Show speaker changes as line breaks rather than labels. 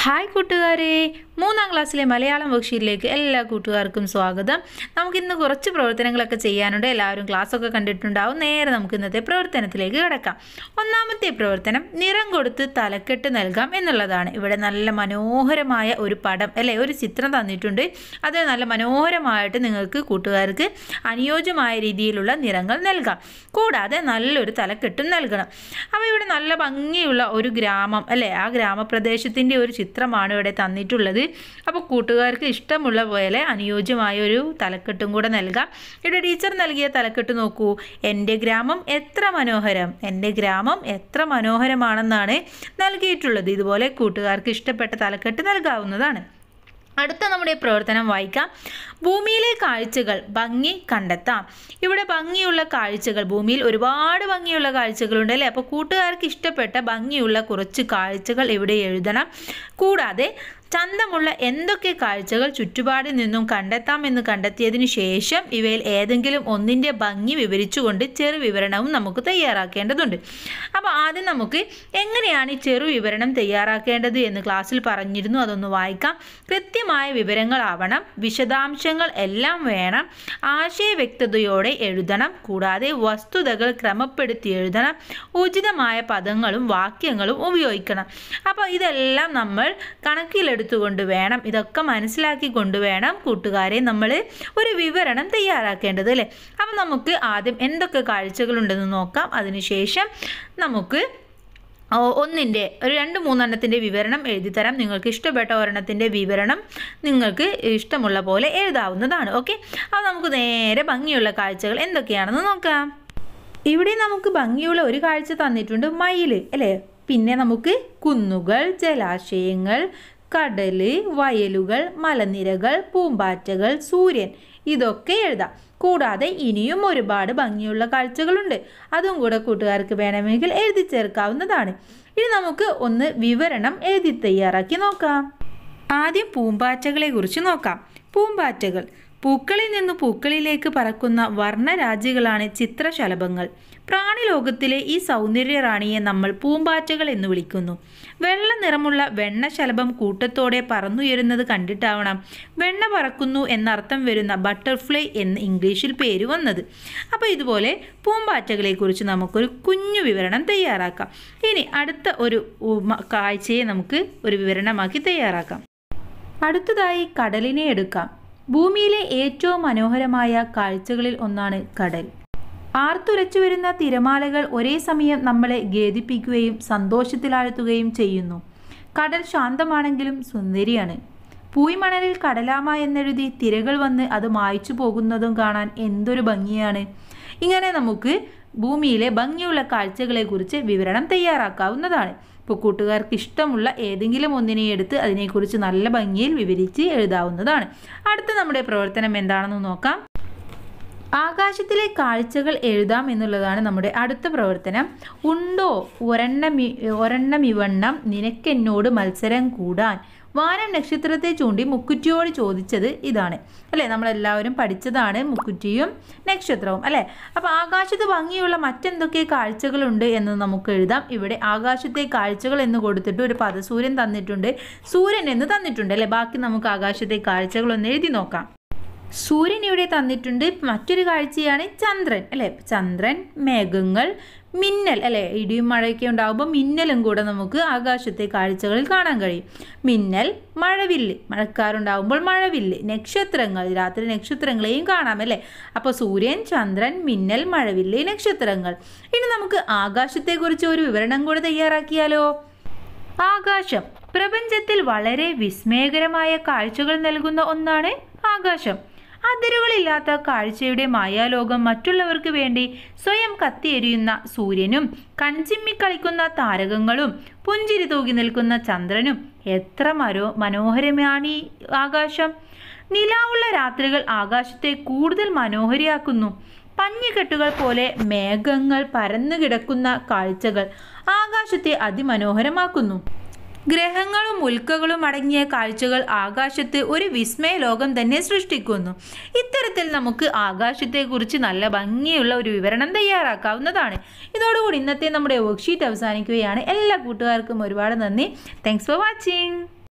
hi കൂട്ടുകാരെ മൂന്നാം ക്ലാസ്സിലെ മലയാളം വർക്ക്ഷീറ്റിലേക്ക് എല്ലാ കൂട്ടുകാർക്കും സ്വാഗതം നമുക്കിന്ന് കുറച്ച് പ്രവർത്തനങ്ങളൊക്കെ ചെയ്യാനുണ്ട് എല്ലാവരും ക്ലാസ്സൊക്കെ കണ്ടിട്ടുണ്ടാവും നേരെ നമുക്ക് ഇന്നത്തെ പ്രവർത്തനത്തിലേക്ക് കിടക്കാം ഒന്നാമത്തെ പ്രവർത്തനം നിറം കൊടുത്ത് തലക്കെട്ട് നൽകാം എന്നുള്ളതാണ് ഇവിടെ നല്ല മനോഹരമായ ഒരു പടം അല്ലേ ഒരു ചിത്രം തന്നിട്ടുണ്ട് അത് നല്ല മനോഹരമായിട്ട് നിങ്ങൾക്ക് കൂട്ടുകാർക്ക് അനുയോജ്യമായ രീതിയിലുള്ള നിറങ്ങൾ നൽകാം കൂടാതെ നല്ലൊരു തലക്കെട്ടും നൽകണം അപ്പോൾ ഇവിടെ നല്ല ഭംഗിയുള്ള ഒരു ഗ്രാമം അല്ലേ ആ ഗ്രാമപ്രദേശത്തിൻ്റെ ഒരു ചിത്രമാണ് ഇവിടെ തന്നിട്ടുള്ളത് അപ്പോൾ കൂട്ടുകാർക്ക് ഇഷ്ടമുള്ള പോലെ അനുയോജ്യമായ ഒരു തലക്കെട്ടും കൂടെ നൽകാം ഇവിടെ ടീച്ചർ നൽകിയ തലക്കെട്ട് നോക്കൂ എൻ്റെ ഗ്രാമം എത്ര മനോഹരം എൻ്റെ ഗ്രാമം എത്ര മനോഹരമാണെന്നാണ് നൽകിയിട്ടുള്ളത് ഇതുപോലെ കൂട്ടുകാർക്ക് ഇഷ്ടപ്പെട്ട തലക്കെട്ട് നൽകാവുന്നതാണ് അടുത്ത നമ്മുടെ പ്രവർത്തനം വായിക്കാം ഭൂമിയിലെ കാഴ്ചകൾ ഭംഗി കണ്ടെത്താം ഇവിടെ ഭംഗിയുള്ള കാഴ്ചകൾ ഭൂമിയിൽ ഒരുപാട് ഭംഗിയുള്ള കാഴ്ചകളുണ്ട് അല്ലേ അപ്പോൾ കൂട്ടുകാർക്ക് ഇഷ്ടപ്പെട്ട ഭംഗിയുള്ള കുറച്ച് കാഴ്ചകൾ ഇവിടെ എഴുതണം കൂടാതെ ചന്തമുള്ള എന്തൊക്കെ കാഴ്ചകൾ ചുറ്റുപാടിൽ നിന്നും കണ്ടെത്താമെന്ന് കണ്ടെത്തിയതിനു ശേഷം ഇവയിൽ ഏതെങ്കിലും ഒന്നിൻ്റെ ഭംഗി വിവരിച്ചുകൊണ്ട് ചെറു വിവരണവും നമുക്ക് തയ്യാറാക്കേണ്ടതുണ്ട് അപ്പോൾ ആദ്യം നമുക്ക് എങ്ങനെയാണ് ഈ ചെറു വിവരണം തയ്യാറാക്കേണ്ടത് എന്ന് ക്ലാസ്സിൽ പറഞ്ഞിരുന്നു അതൊന്ന് വായിക്കാം കൃത്യമായ വിവരങ്ങളാവണം വിശദാംശങ്ങൾ എല്ലാം വേണം ആശയ വ്യക്തതയോടെ എഴുതണം കൂടാതെ വസ്തുതകൾ ക്രമപ്പെടുത്തി എഴുതണം ഉചിതമായ പദങ്ങളും വാക്യങ്ങളും ഉപയോഗിക്കണം അപ്പോൾ ഇതെല്ലാം നമ്മൾ കണക്കിലെടുത്തുകൊണ്ട് വേണം ഇതൊക്കെ മനസ്സിലാക്കി കൊണ്ടുവേണം കൂട്ടുകാരെ നമ്മൾ ഒരു വിവരണം തയ്യാറാക്കേണ്ടത് അല്ലേ അപ്പം നമുക്ക് ആദ്യം എന്തൊക്കെ കാഴ്ചകളുണ്ടെന്ന് നോക്കാം അതിനുശേഷം നമുക്ക് ഓ- ഒന്നിൻ്റെ ഒരു രണ്ട് മൂന്നെണ്ണത്തിൻ്റെ വിവരണം എഴുതി തരാം നിങ്ങൾക്ക് ഇഷ്ടപ്പെട്ട ഒരെണ്ണത്തിൻ്റെ വിവരണം നിങ്ങൾക്ക് ഇഷ്ടമുള്ള പോലെ എഴുതാവുന്നതാണ് ഓക്കെ അപ്പോൾ നമുക്ക് നേരെ ഭംഗിയുള്ള കാഴ്ചകൾ എന്തൊക്കെയാണെന്ന് നോക്കാം ഇവിടെ നമുക്ക് ഭംഗിയുള്ള ഒരു കാഴ്ച തന്നിട്ടുണ്ട് മയിൽ അല്ലേ പിന്നെ നമുക്ക് കുന്നുകൾ ജലാശയങ്ങൾ കടല് വയലുകൾ മലനിരകൾ പൂമ്പാറ്റകൾ സൂര്യൻ ഇതൊക്കെ എഴുതാം കൂടാതെ ഇനിയും ഒരുപാട് ഭംഗിയുള്ള കാഴ്ചകളുണ്ട് അതും കൂടെ കൂട്ടുകാർക്ക് വേണമെങ്കിൽ എഴുതി ചേർക്കാവുന്നതാണ് ഇനി നമുക്ക് ഒന്ന് വിവരണം എഴുതി തയ്യാറാക്കി നോക്കാം ആദ്യം പൂമ്പാറ്റകളെ കുറിച്ച് നോക്കാം പൂമ്പാറ്റകൾ പൂക്കളിൽ നിന്ന് പൂക്കളിലേക്ക് പറക്കുന്ന വർണ്ണരാജികളാണ് ചിത്രശലഭങ്ങൾ പ്രാണിലോകത്തിലെ ഈ സൗന്ദര്യ റാണിയെ നമ്മൾ പൂമ്പാറ്റകൾ എന്ന് വിളിക്കുന്നു വെള്ള നിറമുള്ള വെണ്ണശലഭം കൂട്ടത്തോടെ പറന്നുയരുന്നത് കണ്ടിട്ടാവണം വെണ്ണ പറക്കുന്നു എന്നർത്ഥം വരുന്ന ബട്ടർഫ്ലൈ എന്ന് ഇംഗ്ലീഷിൽ പേര് വന്നത് അപ്പോൾ ഇതുപോലെ പൂമ്പാറ്റകളെക്കുറിച്ച് നമുക്കൊരു കുഞ്ഞു വിവരണം തയ്യാറാക്കാം ഇനി അടുത്ത ഒരു ഉമ- കാഴ്ചയെ നമുക്ക് ഒരു വിവരണമാക്കി തയ്യാറാക്കാം അടുത്തതായി കടലിനെ എടുക്കാം ഭൂമിയിലെ ഏറ്റവും മനോഹരമായ കാഴ്ചകളിൽ ഒന്നാണ് കടൽ ആർത്തുരച്ചു വരുന്ന തിരമാലകൾ ഒരേ സമയം നമ്മളെ ഖേദിപ്പിക്കുകയും സന്തോഷത്തിലാഴ്ത്തുകയും ചെയ്യുന്നു കടൽ ശാന്തമാണെങ്കിലും സുന്ദരിയാണ് പൂയ്മണലിൽ കടലാമ എന്നെഴുതി തിരകൾ വന്ന് അത് മായ്ച്ചു പോകുന്നതും കാണാൻ എന്തൊരു ഭംഗിയാണ് ഇങ്ങനെ നമുക്ക് ഭൂമിയിലെ ഭംഗിയുള്ള കാഴ്ചകളെക്കുറിച്ച് വിവരണം തയ്യാറാക്കാവുന്നതാണ് ഇപ്പോൾ കൂട്ടുകാർക്ക് ഇഷ്ടമുള്ള ഏതെങ്കിലും ഒന്നിനെ എടുത്ത് അതിനെക്കുറിച്ച് നല്ല ഭംഗിയിൽ വിവരിച്ച് എഴുതാവുന്നതാണ് അടുത്ത നമ്മുടെ പ്രവർത്തനം എന്താണെന്ന് നോക്കാം ആകാശത്തിലെ കാഴ്ചകൾ എഴുതാം എന്നുള്ളതാണ് നമ്മുടെ അടുത്ത പ്രവർത്തനം ഉണ്ടോ ഒരെണ്ണമി ഒരെണ്ണമിവണ്ണം നിനക്കെന്നോട് മത്സരം കൂടാൻ വാനം നക്ഷത്രത്തെ ചൂണ്ടി മുക്കുറ്റിയോട് ചോദിച്ചത് ഇതാണ് അല്ലേ നമ്മളെല്ലാവരും പഠിച്ചതാണ് മുക്കുറ്റിയും നക്ഷത്രവും അല്ലേ അപ്പോൾ ആകാശത്ത് ഭംഗിയുള്ള മറ്റെന്തൊക്കെ കാഴ്ചകളുണ്ട് എന്ന് നമുക്ക് എഴുതാം ഇവിടെ ആകാശത്തെ കാഴ്ചകൾ എന്ന് കൊടുത്തിട്ട് ഒരു പദസൂര്യൻ തന്നിട്ടുണ്ട് സൂര്യൻ എന്ന് തന്നിട്ടുണ്ട് അല്ലേ ബാക്കി നമുക്ക് ആകാശത്തെ കാഴ്ചകളൊന്ന് എഴുതി നോക്കാം സൂര്യൻ ഇവിടെ തന്നിട്ടുണ്ട് മറ്റൊരു കാഴ്ചയാണ് ചന്ദ്രൻ അല്ലേ ചന്ദ്രൻ മേഘങ്ങൾ മിന്നൽ അല്ലേ ഇടിയും മഴയൊക്കെ ഉണ്ടാകുമ്പോൾ മിന്നലും കൂടെ നമുക്ക് ആകാശത്തെ കാഴ്ചകളിൽ കാണാൻ കഴിയും മിന്നൽ മഴവില്ല് മഴക്കാറുണ്ടാകുമ്പോൾ മഴവില്ല് നക്ഷത്രങ്ങൾ രാത്രി നക്ഷത്രങ്ങളെയും കാണാം അല്ലേ അപ്പോൾ സൂര്യൻ ചന്ദ്രൻ മിന്നൽ മഴവില്ല് നക്ഷത്രങ്ങൾ ഇനി നമുക്ക് ആകാശത്തെക്കുറിച്ച് ഒരു വിവരണം കൂടെ തയ്യാറാക്കിയാലോ ആകാശം പ്രപഞ്ചത്തിൽ വളരെ വിസ്മയകരമായ കാഴ്ചകൾ നൽകുന്ന ഒന്നാണ് ആകാശം അതിരുകളില്ലാത്ത കാഴ്ചയുടെ മായാലോകം മറ്റുള്ളവർക്ക് വേണ്ടി സ്വയം കത്തിയെരിയുന്ന സൂര്യനും കൺചിമ്മി കളിക്കുന്ന താരകങ്ങളും പുഞ്ചിരി തൂകി നിൽക്കുന്ന ചന്ദ്രനും എത്ര മനോ മനോഹരമാണ് ഈ ആകാശം നിലാവുള്ള രാത്രികൾ ആകാശത്തെ കൂടുതൽ മനോഹരിയാക്കുന്നു പഞ്ഞിക്കെട്ടുകൾ പോലെ മേഘങ്ങൾ പരന്നു കിടക്കുന്ന കാഴ്ചകൾ ആകാശത്തെ അതിമനോഹരമാക്കുന്നു ഗ്രഹങ്ങളും ഉൽക്കകളും അടങ്ങിയ കാഴ്ചകൾ ആകാശത്ത് ഒരു വിസ്മയ ലോകം തന്നെ സൃഷ്ടിക്കുന്നു ഇത്തരത്തിൽ നമുക്ക് ആകാശത്തെക്കുറിച്ച് നല്ല ഭംഗിയുള്ള ഒരു വിവരണം തയ്യാറാക്കാവുന്നതാണ് ഇതോടുകൂടി ഇന്നത്തെ നമ്മുടെ വർക്ക്ഷീറ്റ് അവസാനിക്കുകയാണ് എല്ലാ കൂട്ടുകാർക്കും ഒരുപാട് നന്ദി താങ്ക്സ് ഫോർ വാച്ചിങ്